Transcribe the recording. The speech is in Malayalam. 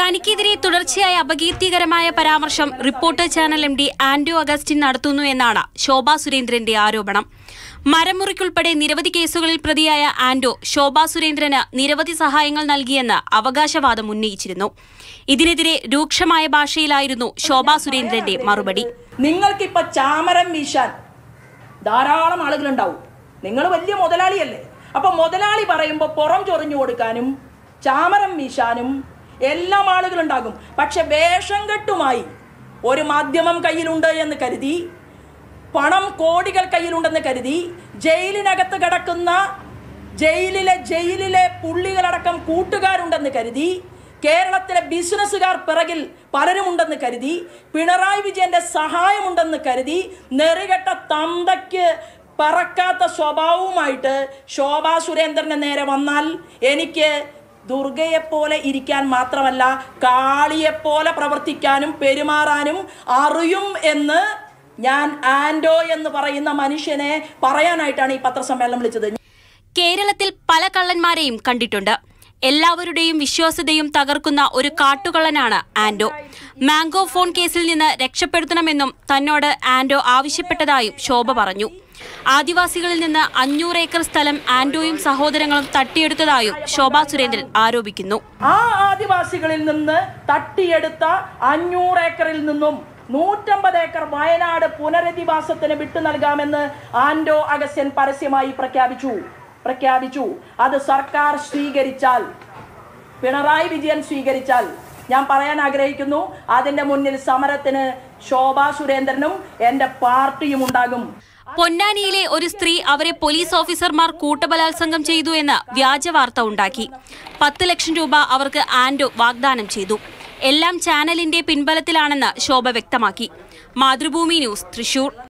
തനിക്കെതിരെ തുടർച്ചയായ അപകീർത്തികരമായ പരാമർശം reporter channel M D Anto Augustine നടത്തുന്നു എന്നാണ് ശോഭാ സുരേന്ദ്രന്റെ ആരോപണം മരമുറിക്കുൾപ്പെടെ നിരവധി കേസുകളിൽ പ്രതിയായ ആന്റോ ശോഭാ സുരേന്ദ്രന് നിരവധി സഹായങ്ങൾ നൽകിയെന്ന് അവകാശവാദം ഉന്നയിച്ചിരുന്നു ഇതിനെതിരെ രൂക്ഷമായ ഭാഷയിലായിരുന്നു ശോഭാ സുരേന്ദ്രന്റെ മറുപടി നിങ്ങൾക്കിപ്പോൾ ചാമരം വീശാൻ ധാരാളം ആളുകളുണ്ടാവും നിങ്ങൾ വലിയ മുതലാളിയല്ലേ അപ്പൊ മുതലാളി പറയുമ്പോൾ പുറം ചൊറിഞ്ഞു കൊടുക്കാനും ചാമരം വീശാനും എല്ലാം ആളുകളുണ്ടാകും പക്ഷെ വേഷം കെട്ടുമായി ഒരു മാധ്യമം കയ്യിലുണ്ട് എന്ന് കരുതി പണം കോടികൾ കയ്യിലുണ്ടെന്ന് കരുതി ജയിലിനകത്ത് കിടക്കുന്ന ജയിലിലെ ജയിലിലെ പുള്ളികളടക്കം കൂട്ടുകാരുണ്ടെന്ന് കരുതി കേരളത്തിലെ ബിസിനസ്സുകാർ പിറകിൽ പലരുമുണ്ടെന്ന് കരുതി പിണറായി വിജയന്റെ സഹായമുണ്ടെന്ന് കരുതി നെറികെട്ട തന്തയ്ക്ക് പറക്കാത്ത സ്വഭാവവുമായിട്ട് ശോഭാ സുരേന്ദ്രന് നേരെ വന്നാൽ എനിക്ക് ദുർഗയെപ്പോലെ ഇരിക്കാൻ മാത്രമല്ല കാളിയെപ്പോലെ പ്രവർത്തിക്കാനും പെരുമാറാനും അറിയും എന്ന് ഞാൻ ആൻഡോ എന്ന് പറയുന്ന മനുഷ്യനെ പറയാനായിട്ടാണ് ഈ പത്രസമ്മേളനം വിളിച്ചത് കേരളത്തിൽ പല കള്ളന്മാരെയും കണ്ടിട്ടുണ്ട് എല്ലാവരുടെയും വിശ്വാസ്യതയും തകർക്കുന്ന ഒരു കാട്ടുകള്ളനാണ് ആന്റോ മാംഗോ ഫോൺ കേസിൽ നിന്ന് രക്ഷപ്പെടുത്തണമെന്നും തന്നോട് ആന്റോ ആവശ്യപ്പെട്ടതായും ശോഭ പറഞ്ഞു ആദിവാസികളിൽ നിന്ന് അഞ്ഞൂറ് ഏക്കർ സ്ഥലം ആന്റോയും സഹോദരങ്ങളും തട്ടിയെടുത്തതായും ശോഭാ സുരേന്ദ്രൻ ആരോപിക്കുന്നു ആ ആദിവാസികളിൽ നിന്ന് തട്ടിയെടുത്ത അഞ്ഞൂറ് ഏക്കറിൽ നിന്നും നൂറ്റമ്പത് ഏക്കർ വയനാട് പുനരധിവാസത്തിന് വിട്ടു നൽകാമെന്ന് ആൻഡോ അഗസ്യൻ പരസ്യമായി പ്രഖ്യാപിച്ചു പ്രഖ്യാപിച്ചു അത് സർക്കാർ സ്വീകരിച്ചാൽ പിണറായി വിജയൻ സ്വീകരിച്ചാൽ ഞാൻ പറയാൻ ആഗ്രഹിക്കുന്നു അതിന്റെ മുന്നിൽ സമരത്തിന് ശോഭാ സുരേന്ദ്രനും എൻ്റെ പാർട്ടിയും ഉണ്ടാകും പൊന്നാനിയിലെ ഒരു സ്ത്രീ അവരെ പോലീസ് ഓഫീസർമാർ കൂട്ടബലാത്സംഗം ചെയ്തു എന്ന് വ്യാജ വാർത്ത ഉണ്ടാക്കി പത്ത് ലക്ഷം രൂപ അവർക്ക് ആൻഡോ വാഗ്ദാനം ചെയ്തു എല്ലാം ചാനലിന്റെ പിൻബലത്തിലാണെന്ന് ശോഭ വ്യക്തമാക്കി മാതൃഭൂമി ന്യൂസ് തൃശൂർ